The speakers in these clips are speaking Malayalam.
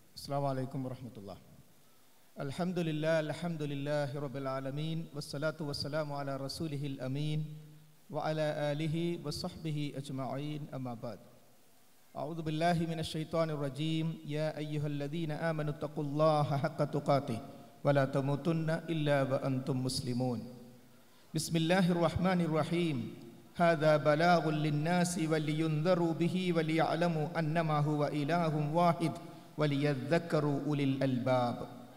السلام عليكم ورحمة الله الحمد لله الحمد لله رب العالمين والصلاة والسلام على رسوله الأمين وعلى آله وصحبه أجمعين أما بعد أعوذ بالله من الشيطان الرجيم يا أيها الذين آمنوا اتقوا الله حق تقاته ولا تموتن إلا وأنتم مسلمون بسم الله الرحمن الرحيم هذا بلاغ للناس ولينذروا به وليعلموا أنما هو إله واحد وليذكروا أولي الألباب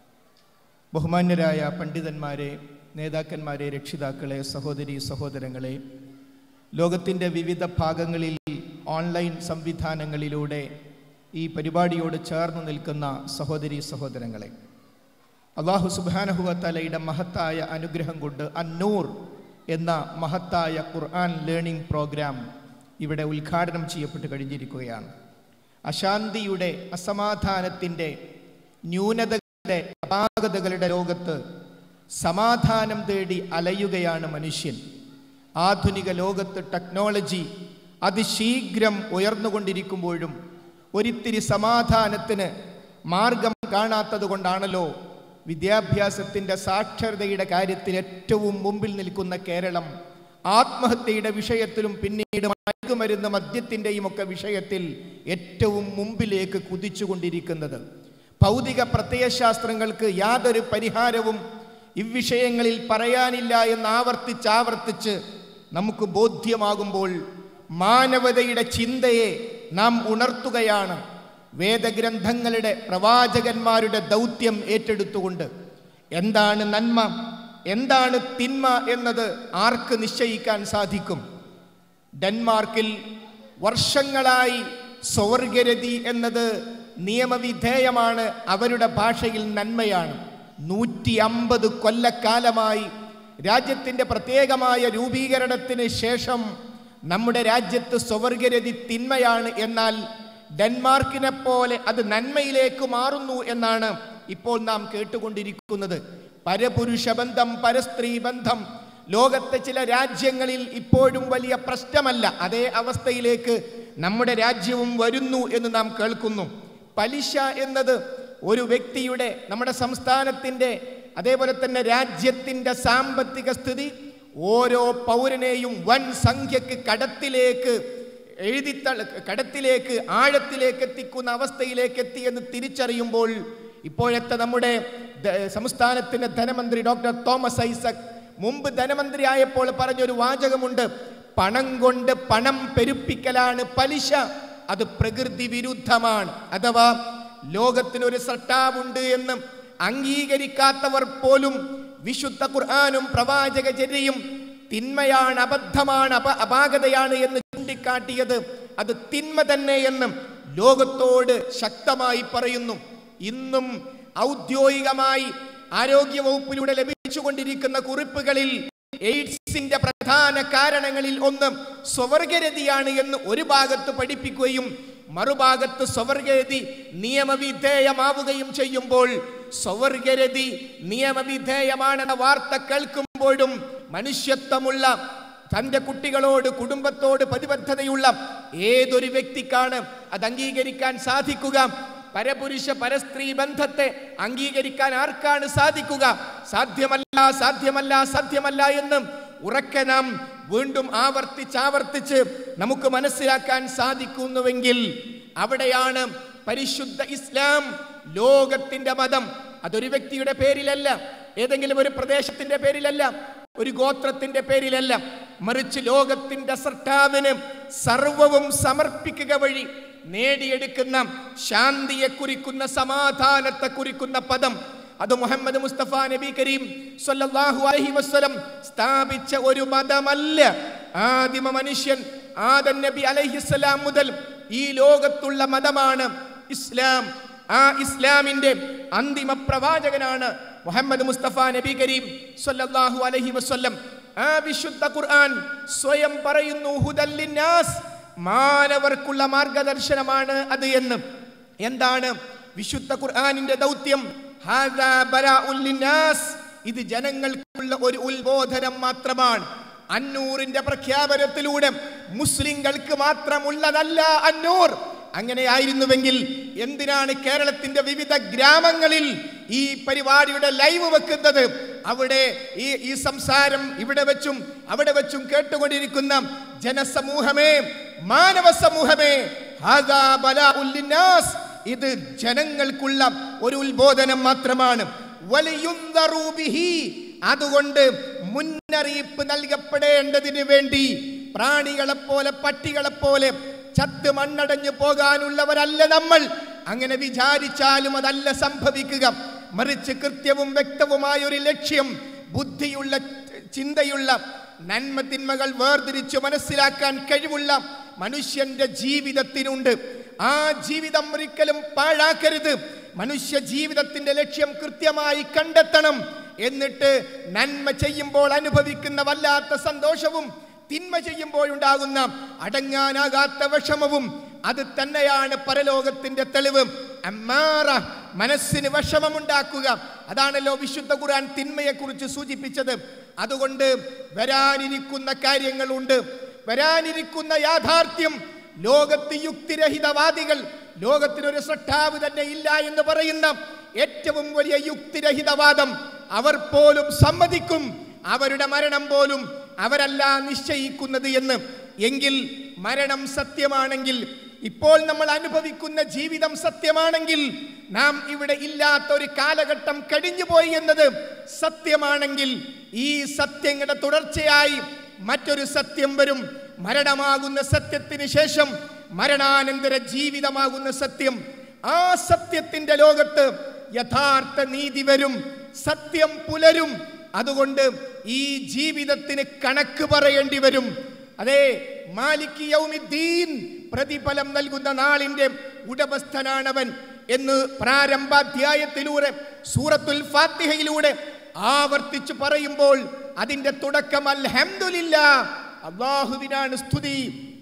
ബഹുമാന്യരായ പണ്ഡിതന്മാരെ നേതാക്കന്മാരെ രക്ഷിതാക്കളെ സഹോദരി സഹോദരങ്ങളെ ലോകത്തിൻ്റെ വിവിധ ഭാഗങ്ങളിൽ ഓൺലൈൻ സംവിധാനങ്ങളിലൂടെ ഈ പരിപാടിയോട് ചേർന്ന് നിൽക്കുന്ന സഹോദരി സഹോദരങ്ങളെ അള്ളാഹു സുബാനഹുവത്തലയുടെ മഹത്തായ അനുഗ്രഹം കൊണ്ട് അന്നൂർ എന്ന മഹത്തായ ഖുർആൻ ലേണിംഗ് പ്രോഗ്രാം ഇവിടെ ഉദ്ഘാടനം ചെയ്യപ്പെട്ട് കഴിഞ്ഞിരിക്കുകയാണ് അശാന്തിയുടെ അസമാധാനത്തിൻ്റെ ന്യൂനതകളുടെ അപാകതകളുടെ ലോകത്ത് സമാധാനം തേടി അലയുകയാണ് മനുഷ്യൻ ആധുനിക ലോകത്ത് ടെക്നോളജി അതിശീഘ്രം ഉയർന്നുകൊണ്ടിരിക്കുമ്പോഴും ഒരിത്തിരി സമാധാനത്തിന് മാർഗം കാണാത്തത് കൊണ്ടാണല്ലോ വിദ്യാഭ്യാസത്തിൻ്റെ സാക്ഷരതയുടെ കാര്യത്തിൽ ഏറ്റവും മുമ്പിൽ നിൽക്കുന്ന കേരളം ആത്മഹത്യയുടെ വിഷയത്തിലും പിന്നീട് മയക്കുമരുന്ന് മദ്യത്തിൻ്റെയും ഒക്കെ വിഷയത്തിൽ ഏറ്റവും മുമ്പിലേക്ക് കുതിച്ചുകൊണ്ടിരിക്കുന്നത് ഭൗതിക പ്രത്യയശാസ്ത്രങ്ങൾക്ക് യാതൊരു പരിഹാരവും ഇവിഷയങ്ങളിൽ പറയാനില്ല എന്ന് ആവർത്തിച്ചാവർത്തിച്ച് നമുക്ക് ബോധ്യമാകുമ്പോൾ മാനവതയുടെ ചിന്തയെ നാം ഉണർത്തുകയാണ് വേദഗ്രന്ഥങ്ങളുടെ പ്രവാചകന്മാരുടെ ദൗത്യം ഏറ്റെടുത്തുകൊണ്ട് എന്താണ് നന്മ എന്താണ് തിന്മ എന്നത് ആർക്ക് നിശ്ചയിക്കാൻ സാധിക്കും ഡെൻമാർക്കിൽ വർഷങ്ങളായി സ്വർഗരതി എന്നത് നിയമവിധേയമാണ് അവരുടെ ഭാഷയിൽ നന്മയാണ് നൂറ്റി അമ്പത് കൊല്ലക്കാലമായി രാജ്യത്തിൻ്റെ പ്രത്യേകമായ രൂപീകരണത്തിന് ശേഷം നമ്മുടെ രാജ്യത്ത് സ്വർഗരതി തിന്മയാണ് എന്നാൽ ഡെൻമാർക്കിനെ പോലെ അത് നന്മയിലേക്ക് മാറുന്നു എന്നാണ് ഇപ്പോൾ നാം കേട്ടുകൊണ്ടിരിക്കുന്നത് പരപുരുഷ ബന്ധം പരസ്ത്രീ ബന്ധം ലോകത്തെ ചില രാജ്യങ്ങളിൽ ഇപ്പോഴും വലിയ പ്രശ്നമല്ല അതേ അവസ്ഥയിലേക്ക് നമ്മുടെ രാജ്യവും വരുന്നു എന്ന് നാം കേൾക്കുന്നു പലിശ എന്നത് ഒരു വ്യക്തിയുടെ നമ്മുടെ സംസ്ഥാനത്തിൻ്റെ അതേപോലെ തന്നെ രാജ്യത്തിൻ്റെ സാമ്പത്തിക സ്ഥിതി ഓരോ പൗരനെയും വൻ സംഖ്യക്ക് കടത്തിലേക്ക് എഴുതിത്ത കടത്തിലേക്ക് ആഴത്തിലേക്ക് എത്തിക്കുന്ന അവസ്ഥയിലേക്ക് എത്തി എന്ന് തിരിച്ചറിയുമ്പോൾ ഇപ്പോഴത്തെ നമ്മുടെ സംസ്ഥാനത്തിൻ്റെ ധനമന്ത്രി ഡോക്ടർ തോമസ് ഐസക് മുമ്പ് ധനമന്ത്രി ആയപ്പോൾ പറഞ്ഞൊരു വാചകമുണ്ട് പണം കൊണ്ട് പണം പെരുപ്പിക്കലാണ് പലിശ അത് പ്രകൃതി വിരുദ്ധമാണ് അഥവാ ലോകത്തിനൊരു സട്ടാവുണ്ട് എന്ന് അംഗീകരിക്കാത്തവർ പോലും വിശുദ്ധ ഖുർആാനും പ്രവാചകചര്യയും തിന്മയാണ് അബദ്ധമാണ് അപ അപാകതയാണ് എന്ന് ചൂണ്ടിക്കാട്ടിയത് അത് തിന്മ തന്നെ എന്നും ലോകത്തോട് ശക്തമായി പറയുന്നു ഇന്നും ഔദ്യോഗികമായി ആരോഗ്യ വകുപ്പിലൂടെ ലഭിച്ചുകൊണ്ടിരിക്കുന്ന കുറിപ്പുകളിൽ എയ്ഡ്സിന്റെ പ്രധാന കാരണങ്ങളിൽ ഒന്ന് സ്വവർഗരതിയാണ് എന്ന് ഒരു ഭാഗത്ത് പഠിപ്പിക്കുകയും മറുഭാഗത്ത് സ്വവർഗരതി നിയമവിധേയമാവുകയും ചെയ്യുമ്പോൾ സ്വവർഗരതി നിയമവിധേയമാണെന്ന വാർത്ത കേൾക്കുമ്പോഴും മനുഷ്യത്വമുള്ള തൻ്റെ കുട്ടികളോട് കുടുംബത്തോട് പ്രതിബദ്ധതയുള്ള ഏതൊരു വ്യക്തിക്കാണ് അത് അംഗീകരിക്കാൻ സാധിക്കുക പരപുരുഷ പരസ്ത്രീ ബന്ധത്തെ അംഗീകരിക്കാൻ ആർക്കാണ് സാധിക്കുക സാധ്യമല്ല സാധ്യമല്ല സാധ്യമല്ല എന്ന് ഉറക്കെ നാം വീണ്ടും ആവർത്തിച്ചാവർത്തിച്ച് നമുക്ക് മനസ്സിലാക്കാൻ സാധിക്കുന്നുവെങ്കിൽ അവിടെയാണ് പരിശുദ്ധ ഇസ്ലാം ലോകത്തിന്റെ മതം അതൊരു വ്യക്തിയുടെ പേരിലല്ല ഏതെങ്കിലും ഒരു പ്രദേശത്തിന്റെ പേരിലല്ല ഒരു ഗോത്രത്തിന്റെ പേരിലല്ല മറിച്ച് ലോകത്തിന്റെ സർട്ടാവിന് സർവവും സമർപ്പിക്കുക വഴി നേടിയെടുക്കുന്ന ശാന്തിയെ കുറിക്കുന്ന സമാധാനത്തെ കുറിക്കുന്ന പദം അത് മുഹമ്മദ് മുസ്തഫ നബി കരീം സല്ലല്ലാഹു അലൈഹി വസല്ലം സ്ഥാപിച്ച ഒരു മതമല്ല ആദിമ മനുഷ്യൻ ആദം നബി അലൈഹിസ്സലാം മുതൽ ഈ ലോകത്തുള്ള മതമാണ് ഇസ്ലാം ആ ഇസ്ലാമിന്റെ അന്തിമ പ്രവാചകനാണ് മുഹമ്മദ് മുസ്തഫ നബി കരീം സല്ലല്ലാഹു അലൈഹി വസല്ലം ആ വിശുദ്ധ ഖുർആൻ സ്വയം പറയുന്നു ഹുദല്ലിന്നാസ് മാനവർക്കുള്ള മാർഗദർശനമാണ് അത് എന്ന് എന്താണ് വിശുദ്ധ ഖുർആനിന്റെ ദൗത്യം ഹാദാ ബലാഉൽ ലിന്നാസ് ഇത് ജനങ്ങൾക്കുള്ള ഒരു ഉത്ബോധനം മാത്രമാണ് അന്നൂറിന്റെ പ്രഖ്യാപനത്തിലൂടെ മുസ്ലിങ്ങൾക്ക് മാത്രമുള്ളതല്ല അന്നൂർ അങ്ങനെയായിരുന്നുവെങ്കിൽ എന്തിനാണ് കേരളത്തിന്റെ വിവിധ ഗ്രാമങ്ങളിൽ ഈ പരിപാടിയുടെ ലൈവ് വെക്കുന്നത് അവിടെ ഈ ഈ സംസാരം ഇവിടെ വെച്ചും അവിടെ വെച്ചും കേട്ടുകൊണ്ടിരിക്കുന്ന ജനസമൂഹമേ മാനവ സമൂഹമേ ഹാദാ ബലാഉൽ ലിന്നാസ്. ഇത് ജനങ്ങൾക്കുള്ള ഒരു ഉത്ബോധനം മാത്രമാണ് വലിയുന്തറൂ ബിഹി. അതുകൊണ്ട് മുന്നറിയിപ്പ് നൽകപ്പെടേണ്ടതിന് വേണ്ടി പ്രാണികളെ പോലെ പട്ടികളെ പോലെ ചത്ത് മണ്ണടഞ്ഞു പോകാനുള്ളവരല്ല നമ്മൾ അങ്ങനെ വിചാരിച്ചാലും അതല്ല സംഭവിക്കുക മറിച്ച് കൃത്യവും വ്യക്തവുമായ ഒരു ലക്ഷ്യം ബുദ്ധിയുള്ള ചിന്തയുള്ള നന്മ തിന്മകൾ വേർതിരിച്ച് മനസ്സിലാക്കാൻ കഴിവുള്ള മനുഷ്യന്റെ ജീവിതത്തിനുണ്ട് ആ ജീവിതം ഒരിക്കലും പാഴാക്കരുത് മനുഷ്യ ജീവിതത്തിന്റെ ലക്ഷ്യം കൃത്യമായി കണ്ടെത്തണം എന്നിട്ട് നന്മ ചെയ്യുമ്പോൾ അനുഭവിക്കുന്ന വല്ലാത്ത സന്തോഷവും തിന്മ ചെയ്യുമ്പോഴുണ്ടാകുന്ന അടങ്ങാനാകാത്ത വിഷമവും അത് തന്നെയാണ് പരലോകത്തിന്റെ തെളിവ് അമ്മാറ മനസ്സിന് വിഷമമുണ്ടാക്കുക അതാണല്ലോ വിശുദ്ധ ഖുർആൻ തിന്മയെക്കുറിച്ച് സൂചിപ്പിച്ചത് അതുകൊണ്ട് വരാനിരിക്കുന്ന കാര്യങ്ങളുണ്ട് വരാനിരിക്കുന്ന യാഥാർത്ഥ്യം ലോകത്ത് യുക്തിരഹിതവാദികൾ ലോകത്തിനൊരു സട്ടാവ് തന്നെ ഇല്ല എന്ന് പറയുന്ന ഏറ്റവും വലിയ യുക്തിരഹിതവാദം അവർ പോലും സമ്മതിക്കും അവരുടെ മരണം പോലും അവരല്ല നിശ്ചയിക്കുന്നത് എന്ന് എങ്കിൽ മരണം സത്യമാണെങ്കിൽ ഇപ്പോൾ നമ്മൾ അനുഭവിക്കുന്ന ജീവിതം സത്യമാണെങ്കിൽ നാം ഇവിടെ ഇല്ലാത്ത ഒരു കാലഘട്ടം കഴിഞ്ഞുപോയി എന്നത് സത്യമാണെങ്കിൽ ഈ സത്യങ്ങളുടെ തുടർച്ചയായി മറ്റൊരു സത്യം വരും മരണമാകുന്ന സത്യത്തിന് ശേഷം മരണാനന്തര ജീവിതമാകുന്ന സത്യം ആ സത്യത്തിന്റെ ലോകത്ത് യഥാർത്ഥ നീതി വരും സത്യം പുലരും അതുകൊണ്ട് ഈ ജീവിതത്തിന് കണക്ക് പറയേണ്ടി വരും അതെ മാലിക് യൗമിദ്ദീൻ പ്രതിഫലം നൽകുന്ന നാളിന്റെ ഉടമസ്ഥനാണവൻ എന്ന് പ്രാരംഭാധ്യായത്തിലൂടെ സൂറത്തുൽ ഫാത്തിഹയിലൂടെ ആവർത്തിച്ച് പറയുമ്പോൾ അതിന്റെ തുടക്കം അൽഹംദുലില്ല അള്ളാഹുവിനാണ് സ്തുതി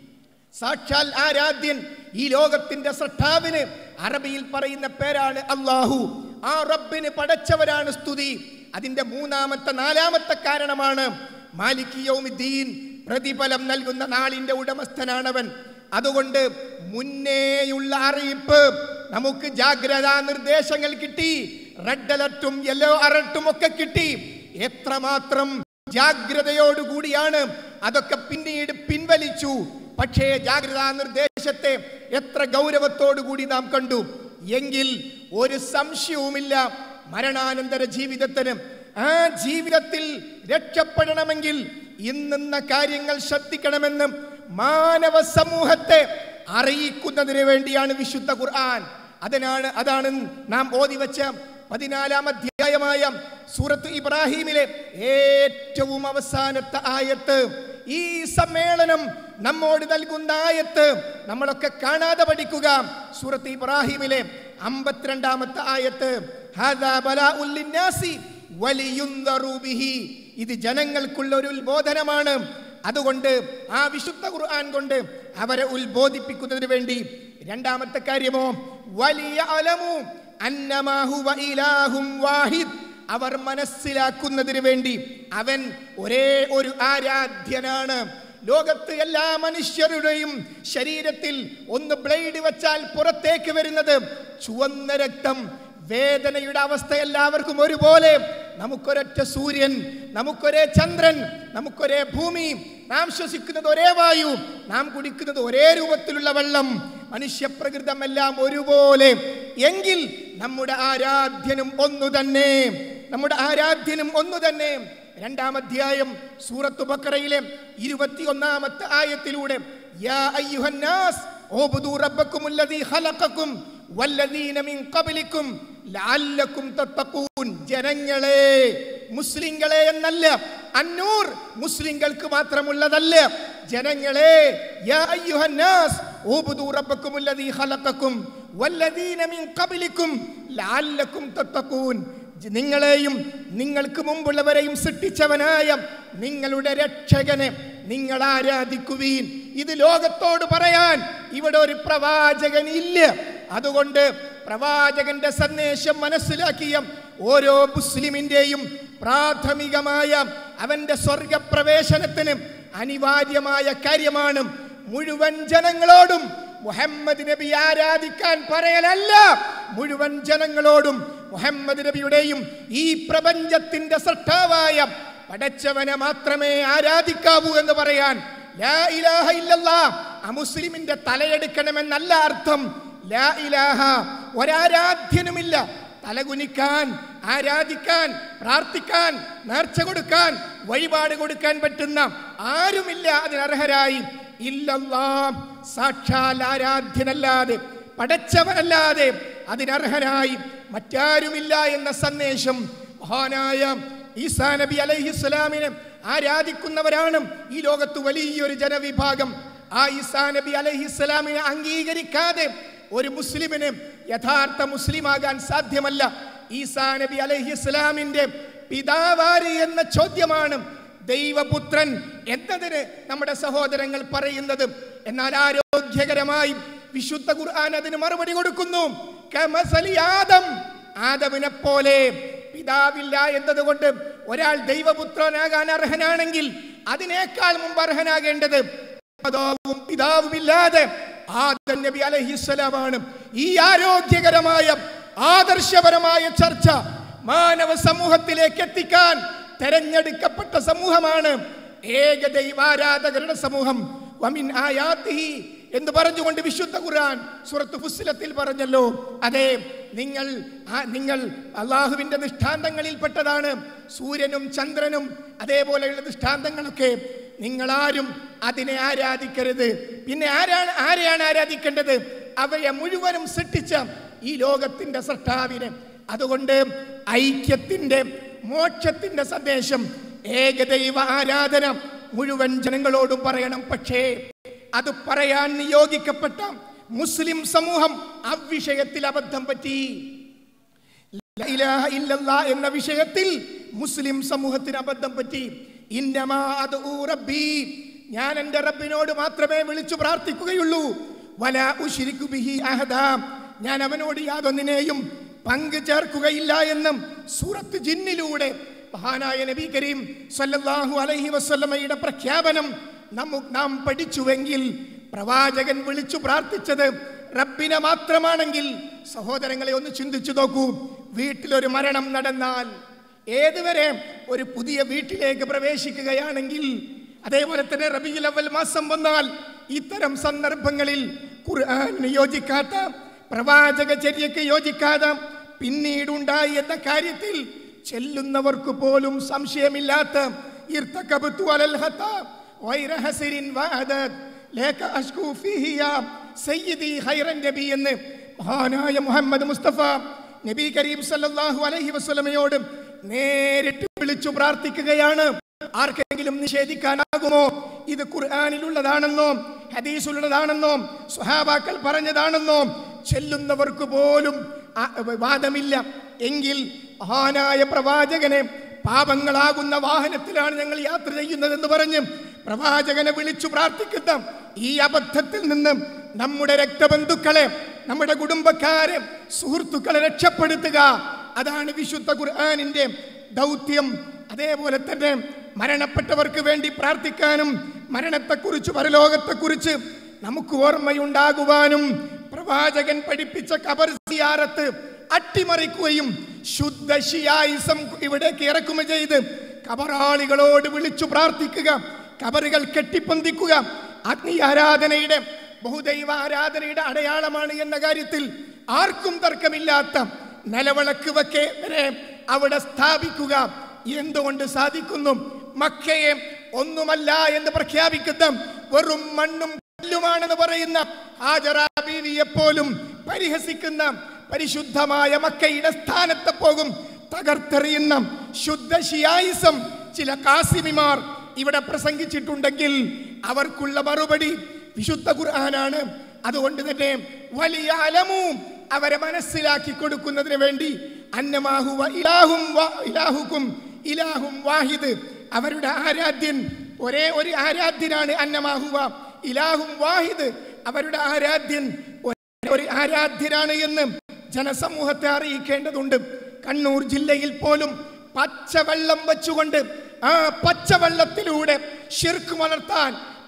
സാക്ഷാൽ ആരാധ്യൻ ഈ ലോകത്തിന്റെ സൃഷ്ടാവിന് അറബിയിൽ പറയുന്ന പേരാണ് അള്ളാഹു ആ റബ്ബിന് പടച്ചവരാണ് സ്തുതി അതിന്റെ മൂന്നാമത്തെ നാലാമത്തെ കാരണമാണ് മാലിക്കിയൗമിദ്ദീൻ പ്രതിഫലം നൽകുന്ന നാളിന്റെ ഉടമസ്ഥനാണവൻ അതുകൊണ്ട് മുന്നേയുള്ള അറിയിപ്പ് നമുക്ക് ജാഗ്രതാ നിർദ്ദേശങ്ങൾ കിട്ടി റെഡ് അലർട്ടും യെല്ലോ അലർട്ടും ഒക്കെ കിട്ടി എത്രമാത്രം ജാഗ്രതയോടുകൂടിയാണ് അതൊക്കെ പിന്നീട് പിൻവലിച്ചു പക്ഷേ ജാഗ്രതാ നിർദ്ദേശത്തെ എത്ര ഗൗരവത്തോടു കൂടി നാം കണ്ടു എങ്കിൽ ഒരു സംശയവുമില്ല മരണാനന്തര ജീവിതത്തിന് ആ ജീവിതത്തിൽ രക്ഷപ്പെടണമെങ്കിൽ ഇന്നുന്ന കാര്യങ്ങൾ ശ്രദ്ധിക്കണമെന്ന് മാനവ സമൂഹത്തെ അറിയിക്കുന്നതിന് വേണ്ടിയാണ് വിശുദ്ധ ഖുർആൻ അതിനാണ് അതാണ് നാം ഓതി വെച്ച പതിനാലാം അധ്യായമായ സൂറത്ത് ഇബ്രാഹിമിലെ ഏറ്റവും അവസാനത്തെ ആയത്ത് ഈ സമ്മേളനം നമ്മോട് നൽകുന്ന ആയത്ത് നമ്മളൊക്കെ കാണാതെ പഠിക്കുക സൂറത്ത് ഇബ്രാഹിമിലെ അമ്പത്തിരണ്ടാമത്തെ ആയത്ത് ഹാദാ ബലാഉൽ ലിന്നാസി വലിയുൻദറു ബിഹി. ഇത് ജനങ്ങൾക്കുള്ള ഒരു ഉത്ബോധനമാണ് അതുകൊണ്ട് ആ വിശുദ്ധ ഖുർആൻ കൊണ്ട് അവരെ ഉത്ബോധിപ്പിക്കുന്നതിന് വേണ്ടി രണ്ടാമത്തെ കാര്യമോ വലിയ അലമു അന്നമാ ഹുവ ഇലാഹും വാഹിദ് അവർ മനസ്സിലാക്കുന്നതിന് വേണ്ടി അവൻ ഒരേ ഒരു ആരാധ്യനാണ് ലോകത്ത് എല്ലാ മനുഷ്യരുടെയും ശരീരത്തിൽ ഒന്ന് ബ്ലേഡ് വെച്ചാൽ പുറത്തേക്ക് വരുന്നത് ചുവന്ന രക്തം വേദനയുടെ അവസ്ഥ എല്ലാവർക്കും ഒരുപോലെ നമുക്കൊരൊറ്റ സൂര്യൻ നമുക്കൊരേ ചന്ദ്രൻ നമുക്കൊരേ ഭൂമി നാം ശ്വസിക്കുന്നത് ഒരേ വായു നാം കുടിക്കുന്നത് ഒരേ രൂപത്തിലുള്ള വെള്ളം മനുഷ്യപ്രകൃതമെല്ലാം ഒരുപോലെ എങ്കിൽ നമ്മുടെ ആരാധ്യനും ഒന്നു തന്നെ നമ്മുടെ ആരാധ്യനും ഒന്നു തന്നെ രണ്ടാം അധ്യായം സൂറത്ത് ബക്കറയിലെ ഇരുപത്തിയൊന്നാമത്തെ ആയത്തിലൂടെ യാ അയ്യുഹന്നാസ് ഓബുദു റബ്ബക്കുമുല്ലദീ ഖലഖക്കും വല്ലദീന മിൻ ഖബലിക്കും ലഅല്ലക്കും തത്തഖൂൻ ജനങ്ങളെ മുസ്ലിങ്ങളെ എന്നല്ല അന്നൂർ മുസ്ലിങ്ങൾക്ക് മാത്രമുള്ളതല്ല ജനങ്ങളെ യാ അയ്യുഹന്നാസ് ഓബുദു റബ്ബക്കുമുല്ലദീ ഖലഖക്കും വല്ലദീന മിൻ ഖബലിക്കും ലഅല്ലക്കും തത്തഖൂൻ നിങ്ങളെയും നിങ്ങൾക്ക് മുമ്പുള്ളവരെയും സൃഷ്ടിച്ചവനായ നിങ്ങളുടെ രക്ഷകനെ നിങ്ങൾ ആരാധിക്കുവീൻ ഇത് ലോകത്തോട് പറയാൻ ഇവിടെ ഒരു പ്രവാചകൻ ഇല്ല അതുകൊണ്ട് പ്രവാചകന്റെ സന്ദേശം മനസ്സിലാക്കിയ ഓരോ മുസ്ലിമിന്റെയും പ്രാഥമികമായ അവന്റെ സ്വർഗപ്രവേശനത്തിന് അനിവാര്യമായ കാര്യമാണ് മുഴുവൻ ജനങ്ങളോടും മുഹമ്മദ് നബി ആരാധിക്കാൻ പറയലല്ല മുഴുവൻ ജനങ്ങളോടും മുഹമ്മദ് നബിയുടെയും ഈ പ്രപഞ്ചത്തിന്റെ സൃഷ്ടാവായ പടച്ചവനെ മാത്രമേ ആരാധിക്കാവൂ എന്ന് പറയാൻ ലാ ഇലാഹ ഇല്ലല്ലാ അമുസ്ലിമിന്റെ തലയെടുക്കണമെന്നല്ല അർത്ഥം ലാ ഇലാഹ ഒരാരാധ്യനുമില്ല തലകുനിക്കാൻ ആരാധിക്കാൻ പ്രാർത്ഥിക്കാൻ നേർച്ച കൊടുക്കാൻ വഴിപാട് കൊടുക്കാൻ പറ്റുന്ന ആരുമില്ല അതിനർഹരായി ഇല്ലല്ലാ സാക്ഷാൽ ആരാധ്യനല്ലാതെ പടച്ചവനല്ലാതെ അതിനർഹരായി മറ്റാരുമില്ല എന്ന സന്ദേശം മഹാനായ ഈസാ നബി അലൈഹിസ്സലാമിനെ ആരാധിക്കുന്നവരാണ് ഈ ലോകത്ത് വലിയൊരു ജനവിഭാഗം ആ ഈസാ നബി അലൈഹിസ്സലാമിനെ അംഗീകരിക്കാതെ ഒരു മുസ്ലിമിന് യഥാർത്ഥ മുസ്ലിമാകാൻ സാധ്യമല്ല ഈസാ നബി അലൈഹിസ്സലാമിന്റെ പിതാവാര് എന്ന ചോദ്യമാണ് ദൈവപുത്രൻ എന്നതിന് നമ്മുടെ സഹോദരങ്ങൾ പറയുന്നത് എന്നാൽ ആരോഗ്യകരമായി വിശുദ്ധ ഖുർആൻ അതിന് മറുപടി കൊടുക്കുന്നു കമസലി ആദം ആദമിനെ പോലെ പിതാവില്ല എന്നതുകൊണ്ട് ഒരാൾ ദൈവപുത്രനാകാൻ അർഹനാണെങ്കിൽ അതിനേക്കാൾ മുമ്പ് അർഹനാകേണ്ടത് മാതാവും പിതാവുമില്ലാതെ ആദം നബി അലഹിസ്സലാമാണ് ഈ ആരോഗ്യകരമായ ആദർശപരമായ ചർച്ച മാനവ സമൂഹത്തിലേക്ക് എത്തിക്കാൻ തെരഞ്ഞെടുക്കപ്പെട്ട സമൂഹമാണ് ഏക ദൈവാരാധകരുടെ സമൂഹം വമിൻ ആയാത്തിഹി എന്ന് പറഞ്ഞുകൊണ്ട് വിശുദ്ധ ഖുർആൻ സൂറത്ത് ഫുസ്സിലത്തിൽ പറഞ്ഞല്ലോ അതെ നിങ്ങൾ ആ- നിങ്ങൾ അള്ളാഹുവിന്റെ ദൃഷ്ടാന്തങ്ങളിൽപ്പെട്ടതാണ് സൂര്യനും ചന്ദ്രനും അതേപോലെയുള്ള ദൃഷ്ടാന്തങ്ങളൊക്കെ നിങ്ങളാരും അതിനെ ആരാധിക്കരുത് പിന്നെ ആരാണ് ആരെയാണ് ആരാധിക്കേണ്ടത് അവയെ മുഴുവനും സൃഷ്ടിച്ച ഈ ലോകത്തിന്റെ സൃഷ്ടാവിനെ അതുകൊണ്ട് ഐക്യത്തിന്റെ മോക്ഷത്തിന്റെ സന്ദേശം ഏകദൈവ ആരാധന മുഴുവൻ ജനങ്ങളോടും പറയണം പക്ഷേ അത് പറയാൻ നിയോഗിക്കപ്പെട്ട മുസ്ലിം സമൂഹം അവിഷയത്തിൽ അബദ്ധം പറ്റി ലാ ഇലാഹ ഇല്ലല്ലാ എന്ന വിഷയത്തിൽ മുസ്ലിം സമൂഹത്തിന് അബദ്ധം പറ്റി ഇന്നമാ അദ്ഉ റബ്ബി ഞാൻ എൻ്റെ റബ്ബിനോട് മാത്രമേ വിളിച്ചു പ്രാർത്ഥിക്കുകയുള്ളൂ വല ഉശ്രിക്കു ബിഹി അഹദ ഞാൻ അവനോട് യാതൊന്നിനെയും പങ്കു ചേർക്കുകയില്ല എന്നും സൂറത്ത് ജിന്നിലൂടെ മഹാനായ നബി കരീം സല്ലല്ലാഹു അലൈഹി വസല്ലമയുടെ പ്രഖ്യാപനം നമുക്ക് നാം പഠിച്ചുവെങ്കിൽ പ്രവാചകൻ വിളിച്ചു പ്രാർത്ഥിച്ചത് റബ്ബിനെ മാത്രമാണെങ്കിൽ സഹോദരങ്ങളെ ഒന്ന് ചിന്തിച്ചു നോക്കൂ വീട്ടിലൊരു മരണം നടന്നാൽ ഏതുവരെ ഒരു പുതിയ വീട്ടിലേക്ക് പ്രവേശിക്കുകയാണെങ്കിൽ അതേപോലെ തന്നെ റബിയുൽ അവൽ മാസം വന്നാൽ ഇത്തരം സന്ദർഭങ്ങളിൽ ഖുർആന് യോജിക്കാത്ത പ്രവാചക ചര്യക്ക് യോജിക്കാതെ പിന്നീടുണ്ടായി എന്ന കാര്യത്തിൽ ചെല്ലുന്നവർക്ക് പോലും സംശയമില്ലാത്ത ഇർത്തകബത്തു അലൽ ഹത്ത വൈര ഹസിരിൻ വഅദത് ലേക അഷ്കു ഫീഹി യാ സയ്യിദി ഖൈറൻ നബി എന്ന് മഹാനായ മുഹമ്മദ് മുസ്തഫ നബി കരീം സല്ലല്ലാഹു അലൈഹി വസല്ലമയോട് നേരിട്ട് വിളിച്ചു പ്രാർത്ഥിക്കുകയാണ് ആർക്കെങ്കിലും നിഷേധിക്കാനാകുമോ ഇത് ഖുർആനിലുള്ളതാണെന്നോ ഹദീസിലുള്ളതാണെന്നോ സ്വഹാബാക്കൾ പറഞ്ഞതാണെന്നോ ചെല്ലുന്നവർക്ക് പോലും ആ- വാദമില്ല എങ്കിൽ മഹാനായ പ്രവാചകനെ പാപങ്ങളാകുന്ന വാഹനത്തിലാണ് ഞങ്ങൾ യാത്ര ചെയ്യുന്നതെന്ന് പറഞ്ഞ് പ്രവാചകനെ വിളിച്ചു പ്രാർത്ഥിക്കുന്ന ഈ അബദ്ധത്തിൽ നിന്ന് നമ്മുടെ രക്തബന്ധുക്കളെ നമ്മുടെ കുടുംബക്കാരെ സുഹൃത്തുക്കളെ രക്ഷപ്പെടുത്തുക അതാണ് വിശുദ്ധ ഖുർആാനിന്റെ ദൗത്യം അതേപോലെ തന്നെ മരണപ്പെട്ടവർക്ക് വേണ്ടി പ്രാർത്ഥിക്കാനും മരണത്തെക്കുറിച്ച് പരലോകത്തെക്കുറിച്ച് നമുക്ക് ഓർമ്മയുണ്ടാകുവാനും പ്രവാചകൻ പഠിപ്പിച്ച കബർ സിയാറത്ത് അട്ടിമറിക്കുകയും ശുദ്ധ ഷിയായിസം ഇവിടേക്ക് ഇറക്കുമതി ചെയ്ത് കബറാളികളോട് വിളിച്ചു പ്രാർത്ഥിക്കുക കബറുകൾ കെട്ടിപ്പൊന്തിക്കുക അഗ്നി ആരാധനയുടെ ബഹുദൈവ ആരാധനയുടെ അടയാളമാണ് എന്ന കാര്യത്തിൽ ആർക്കും തർക്കമില്ലാത്ത നിലവിളക്ക് വക്കെ വരെ അവിടെ സ്ഥാപിക്കുക എന്തുകൊണ്ട് സാധിക്കുന്നു മക്കയെ ഒന്നുമല്ല എന്ന് പ്രഖ്യാപിക്കുന്ന വെറും മണ്ണും കല്ലുമാണെന്ന് പറയുന്ന ഹാജറ ബീവിയെ പോലും പരിഹസിക്കുന്ന പരിശുദ്ധമായ മക്കയുടെ സ്ഥാനത്ത് പോകും തകർത്തെറിയുന്ന ശുദ്ധ ഷിയായിസം ചില കാസിമിമാർ ഇവിടെ പ്രസംഗിച്ചിട്ടുണ്ടെങ്കിൽ അവർക്കുള്ള മറുപടി വിശുദ്ധ ഖുർആനാണ് അതുകൊണ്ട് തന്നെ വലിയ അലമും അവരെ മനസ്സിലാക്കി കൊടുക്കുന്നതിന് വേണ്ടി അന്നമാഹുവ ഇലാഹും വാ- ഇലാഹുക്കും ഇലാഹും വാഹിദ് അവരുടെ ആരാധ്യൻ ഒരേ ഒരു ആരാധ്യനാണ് അന്നമാഹുവ ഇലാഹും വാഹിദ് അവരുടെ ആരാധ്യൻ ഒരേ ഒരു ആരാധ്യനാണ് എന്ന് ജനസമൂഹത്തെ അറിയിക്കേണ്ടതുണ്ട് കണ്ണൂർ ജില്ലയിൽ പോലും പച്ചവെള്ളം വെച്ചുകൊണ്ട് ആ പച്ചവെള്ളത്തിലൂടെ ഷിർക്ക് വളർത്താൻ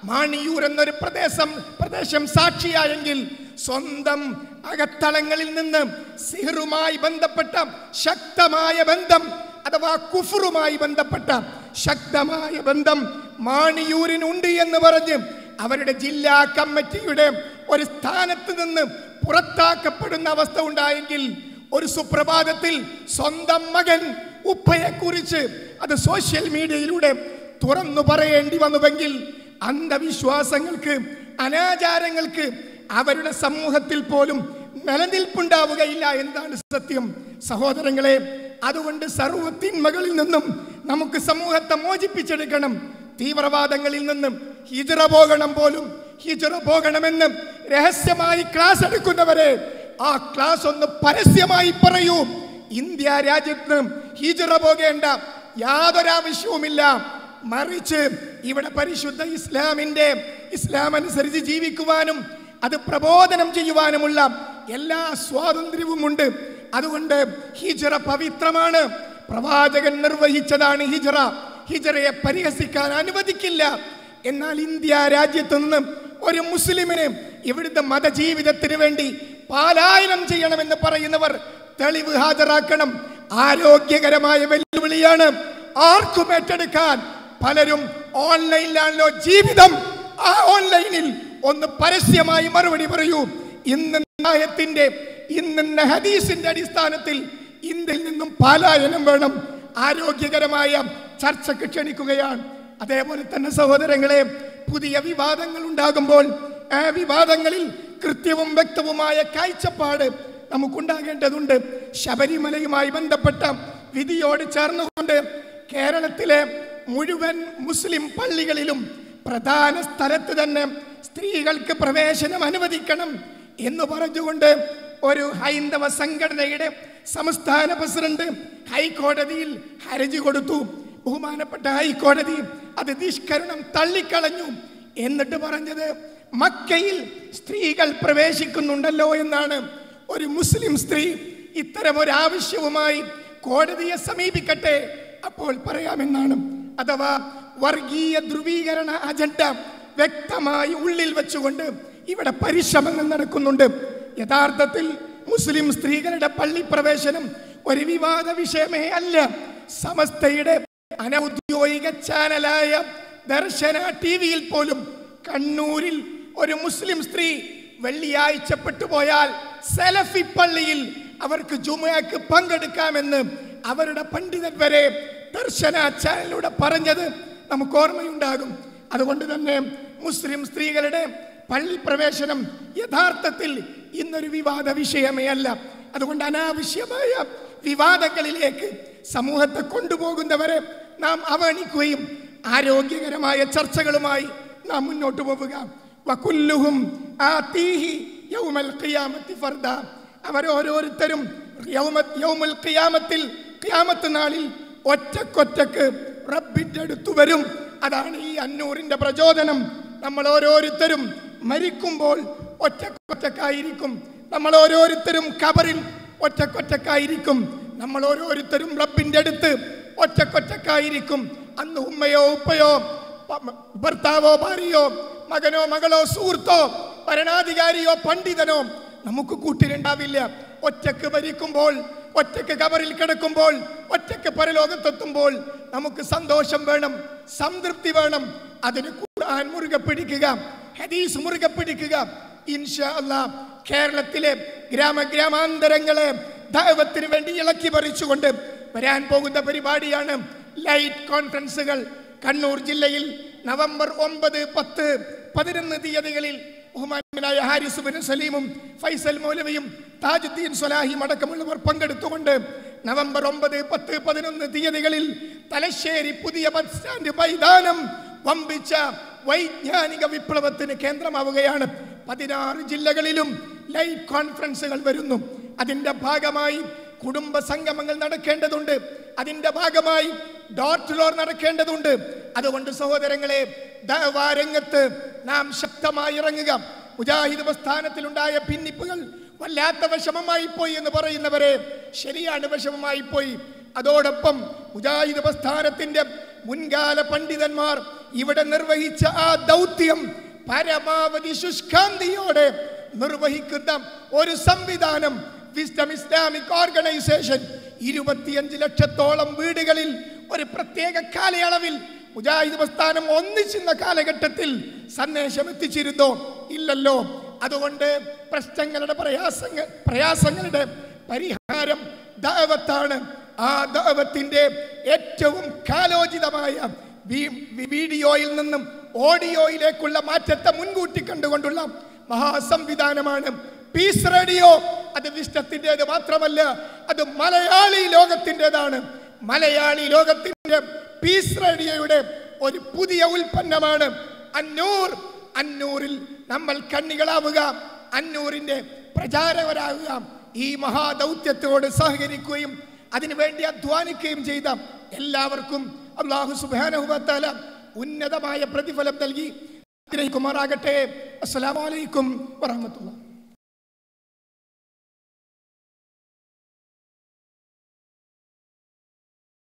മാണിയൂർ എന്നൊരു പ്രദേശം പ്രദേശം സാക്ഷിയായെങ്കിൽ സ്വന്തം അകത്തളങ്ങളിൽ നിന്ന് സിഹറുമായി ബന്ധപ്പെട്ട ശക്തമായ ബന്ധം അഥവാ കുഫറുമായി ബന്ധപ്പെട്ട ശക്തമായ ബന്ധം മാണിയൂരിനുണ്ട് എന്ന് പറഞ്ഞ് അവരുടെ ജില്ലാ കമ്മിറ്റിയുടെ ഒരു സ്ഥാനത്ത് നിന്ന് പുറത്താക്കപ്പെടുന്ന അവസ്ഥ ഉണ്ടായെങ്കിൽ ഒരു സുപ്രഭാതത്തിൽ സ്വന്തം മകൻ ഉപ്പയെ കുറിച്ച് അത് സോഷ്യൽ മീഡിയയിലൂടെ തുറന്നു പറയേണ്ടി വന്നുവെങ്കിൽ അന്ധവിശ്വാസങ്ങൾക്ക് അനാചാരങ്ങൾക്ക് അവരുടെ സമൂഹത്തിൽ പോലും നിലനിൽപ്പുണ്ടാവുകയില്ല എന്നതാണ് സത്യം സഹോദരങ്ങളെ അതുകൊണ്ട് സർവ്വത്തിന്മകളിൽ നിന്നും നമുക്ക് സമൂഹത്തെ മോചിപ്പിച്ചെടുക്കണം തീവ്രവാദങ്ങളിൽ നിന്നും ഹിജറ പോകണം പോലും ഹിജറ പോകണമെന്ന് രഹസ്യമായി ക്ലാസ് എടുക്കുന്നവരെ ആ ക്ലാസ് ഒന്ന് പരസ്യമായി പറയൂ ഇന്ത്യ രാജ്യത്ത് ഹിജറ പോകേണ്ട യാതൊരാവശ്യവുമില്ല മറിച്ച് ഇവിടെ പരിശുദ്ധ ഇസ്ലാമിന്റെ ഇസ്ലാം അനുസരിച്ച് ജീവിക്കുവാനും അത് പ്രബോധനം ചെയ്യുവാനുമുള്ള എല്ലാ സ്വാതന്ത്ര്യവുമുണ്ട് അതുകൊണ്ട് ഹിജറ പവിത്രമാണ് പ്രവാചകൻ നിർവഹിച്ചതാണ് ഹിജറ ഹിജറയെ പരിഹസിക്കാൻ അനുവദിക്കില്ല എന്നാൽ ഇന്ത്യ രാജ്യത്ത് നിന്ന് ഒരു മുസ്ലിമിന് ഇവിടുത്തെ മതജീവിതത്തിന് വേണ്ടി പാലായനം ചെയ്യണമെന്ന് പറയുന്നവർ തെളിവ് ഹാജരാക്കണം ആരോഗ്യകരമായ വെല്ലുവിളിയാണ് ആർക്കും ഏറ്റെടുക്കാൻ പലരും ഓൺലൈനിലാണല്ലോ ജീവിതം ആ ഓൺലൈനിൽ ഒന്ന് പരസ്യമായി മറുപടി പറയൂ ഇന്ന് ന്യായത്തിന്റെ ഇന്ന് ഹദീസിന്റെ അടിസ്ഥാനത്തിൽ ഇന്ത്യയിൽ നിന്നും പാലായനം വേണം ആരോഗ്യകരമായ ചർച്ചയ്ക്ക് ക്ഷണിക്കുകയാണ് അതേപോലെ തന്നെ സഹോദരങ്ങളെ പുതിയ വിവാദങ്ങൾ ഉണ്ടാകുമ്പോൾ ആ വിവാദങ്ങളിൽ കൃത്യവും വ്യക്തവുമായ കാഴ്ചപ്പാട് നമുക്കുണ്ടാകേണ്ടതുണ്ട് ശബരിമലയുമായി ബന്ധപ്പെട്ട വിധിയോട് ചേർന്നുകൊണ്ട് കേരളത്തിലെ മുഴുവൻ മുസ്ലിം പള്ളികളിലും പ്രധാന സ്ഥലത്ത് തന്നെ സ്ത്രീകൾക്ക് പ്രവേശനം അനുവദിക്കണം എന്ന് പറഞ്ഞുകൊണ്ട് ഒരു ഹൈന്ദവ സംഘടനയുടെ സംസ്ഥാന പ്രസിഡന്റ് ഹൈക്കോടതിയിൽ ഹർജി കൊടുത്തു ബഹുമാനപ്പെട്ട ഹൈക്കോടതി അത് നിഷ്കരണം തള്ളിക്കളഞ്ഞു എന്നിട്ട് പറഞ്ഞത് മക്കയിൽ സ്ത്രീകൾ പ്രവേശിക്കുന്നുണ്ടല്ലോ എന്നാണ് ഒരു മുസ്ലിം സ്ത്രീ ഇത്തരം ഒരു ആവശ്യവുമായി കോടതിയെ സമീപിക്കട്ടെ അപ്പോൾ പറയാമെന്നാണ് അഥവാ വർഗീയ ധ്രുവീകരണ അജണ്ട വ്യക്തമായി ഉള്ളിൽ വെച്ചുകൊണ്ട് ഇവിടെ പരിശ്രമങ്ങൾ നടക്കുന്നുണ്ട് യഥാർത്ഥത്തിൽ മുസ്ലിം സ്ത്രീകളുടെ പള്ളി പ്രവേശനം ഒരു വിവാദ വിഷയമേ അല്ല സമസ്തയുടെ അനൗദ്യോഗിക ചാനലായ ദർശന ടി വിയിൽ പോലും കണ്ണൂരിൽ ഒരു മുസ്ലിം സ്ത്രീ വെള്ളിയാഴ്ച പെട്ടുപോയാൽ സെലഫി പള്ളിയിൽ അവർക്ക് ജുമയ്ക്ക് പങ്കെടുക്കാമെന്ന് അവരുടെ പണ്ഡിതൻ വരെ ദർശന ചാനലിലൂടെ പറഞ്ഞത് നമുക്ക് ഓർമ്മയുണ്ടാകും അതുകൊണ്ട് തന്നെ മുസ്ലിം സ്ത്രീകളുടെ പള്ളി പ്രവേശനം യഥാർത്ഥത്തിൽ ഇന്നൊരു വിവാദ വിഷയമേ അല്ല അതുകൊണ്ട് അനാവശ്യമായ വിവാദങ്ങളിലേക്ക് സമൂഹത്തെ കൊണ്ടുപോകുന്നവരെ നാം അവഗണിക്കുകയും ആരോഗ്യകരമായ ചർച്ചകളുമായി നാം മുന്നോട്ട് പോവുക വകുല്ലുഹും ആതീഹി യൗമൽ ഖിയാമത്തി ഫർദ അവരോരോരുത്തരും യൗമ- യൗമുൽ ഖിയാമത്തിൽ ഖിയാമത്ത് നാളിൽ ഒറ്റക്കൊറ്റക്ക് റബ്ബിന്റെ അടുത്ത് വരും അതാണ് ഈ അന്നൂറിന്റെ പ്രചോദനം നമ്മൾ ഓരോരുത്തരും മരിക്കുമ്പോൾ ഒറ്റക്കൊറ്റക്കായിരിക്കും നമ്മൾ ഓരോരുത്തരും കബറിൽ ഒറ്റക്കൊറ്റക്കായിരിക്കും നമ്മൾ ഓരോരുത്തരും റബ്ബിന്റെ അടുത്ത് ഒറ്റക്കൊറ്റക്കായിരിക്കും അന്ന് ഉമ്മയോ ഉപ്പയോ പ- ഭർത്താവോ ഭാര്യയോ മകനോ മകളോ സുഹൃത്തോ ഭരണാധികാരിയോ പണ്ഡിതനോ നമുക്ക് കൂട്ടിനുണ്ടാവില്ല ഒറ്റക്ക് ഭരിക്കുമ്പോൾ ഒറ്റക്ക് കബറിൽ കിടക്കുമ്പോൾ ഒറ്റക്ക് പരലോകത്തെത്തുമ്പോൾ നമുക്ക് സന്തോഷം വേണം സംതൃപ്തി വേണം അതിന് ഖുർആൻ മുറുകെ പിടിക്കുക ഹദീസ് മുറുകെ പിടിക്കുക ഇൻഷാ അല്ലാ കേരളത്തിലെ ഗ്രാമഗ്രാമാന്തരങ്ങളെ ദൈവത്തിന് വേണ്ടി ഇളക്കി പറിച്ചുകൊണ്ട് വരാൻ പോകുന്ന പരിപാടിയാണ് ലൈറ്റ് കോൺഫറൻസുകൾ കണ്ണൂർ ജില്ലയിൽ നവംബർ ഒമ്പത് പത്ത് പതിനൊന്ന് തീയതികളിൽ ബഹുമാനായ ഹാരിസ് ബിൻ സലീമും ഫൈസൽ മൗലവിയും താജുദ്ദീൻ സ്വലാഹിയും അടക്കമുള്ളവർ പങ്കെടുത്തുകൊണ്ട് നവംബർ ഒമ്പത് പത്ത് പതിനൊന്ന് തീയതികളിൽ തലശ്ശേരി പുതിയ ബസ് സ്റ്റാൻഡ് മൈതാനം വമ്പിച്ച വൈജ്ഞാനിക വിപ്ലവത്തിന് കേന്ദ്രമാവുകയാണ് പതിനാറ് ജില്ലകളിലും ലൈവ് കോൺഫറൻസുകൾ വരുന്നു അതിന്റെ ഭാഗമായി കുടുംബ സംഗമങ്ങൾ നടക്കേണ്ടതുണ്ട് അതിന്റെ ഭാഗമായി ഡോർ ടു ഡോർ നടക്കേണ്ടതുണ്ട് അതുകൊണ്ട് സഹോദരങ്ങളെ ദഅവാ രംഗത്ത് നാം ശക്തമായി ഇറങ്ങുക മുജാഹിദ് പ്രസ്ഥാനത്തിലുണ്ടായ ഭിന്നിപ്പുകൾ വല്ലാത്ത വിഷമമായി പോയി എന്ന് പറയുന്നവരെ ശരിയാണ് വിഷമമായി പോയി അതോടൊപ്പം മുജാഹിദ് പ്രസ്ഥാനത്തിന്റെ മുൻകാല പണ്ഡിതന്മാർ ഇവിടെ നിർവഹിച്ച ആ ദൗത്യം പരമാവധി ശുഷ്കാന്തിയോടെ നിർവഹിക്കുന്ന ഒരു സംവിധാനം വിസ്ഡം ഇസ്ലാമിക് ഓർഗനൈസേഷൻ ഇരുപത്തിയഞ്ച് ലക്ഷത്തോളം വീടുകളിൽ ഒരു പ്രത്യേക കാലയളവിൽ മുജാഹിദ് പ്രസ്ഥാനം ഒന്നിച്ചിരുന്ന കാലഘട്ടത്തിൽ സന്ദേശം എത്തിച്ചിരുന്നോ ഇല്ലല്ലോ അതുകൊണ്ട് പ്രശ്നങ്ങളുടെ പ്രയാസങ്ങൾ പ്രയാസങ്ങളുടെ പരിഹാരം ദാവത്താണ് ആ ദാവത്തിന്റെ ഏറ്റവും കാലോചിതമായ വി- വി- വീഡിയോയിൽ നിന്നും ഓഡിയോയിലേക്കുള്ള മാറ്റത്തെ മുൻകൂട്ടി കണ്ടുകൊണ്ടുള്ള മഹാസംവിധാനമാണ് പീസ് റേഡിയോ അത് വിഷ്ടത്തിൻ്റെത് മാത്രമല്ല അത് മലയാളി ലോകത്തിൻ്റെതാണ് മലയാളി ലോകത്തിന്റെ പീസ് റേഡിയോയുടെ ഒരു പുതിയ ഉൽപ്പന്നമാണ് അന്നൂർ അന്നൂറിൽ നമ്മൾ കണ്ണികളാവുക അന്നൂറിന്റെ പ്രചാരകരാകുക ഈ മഹാദൗത്യത്തോട് സഹകരിക്കുകയും അതിനുവേണ്ടി അധ്വാനിക്കുകയും ചെയ്ത എല്ലാവർക്കും അള്ളാഹു സുബാനുഭവത്താല ഉന്നതമായ പ്രതിഫലം നൽകി കുമാറാകട്ടെ അസ്സലാമലൈക്കും വറഹമത്തുള്ള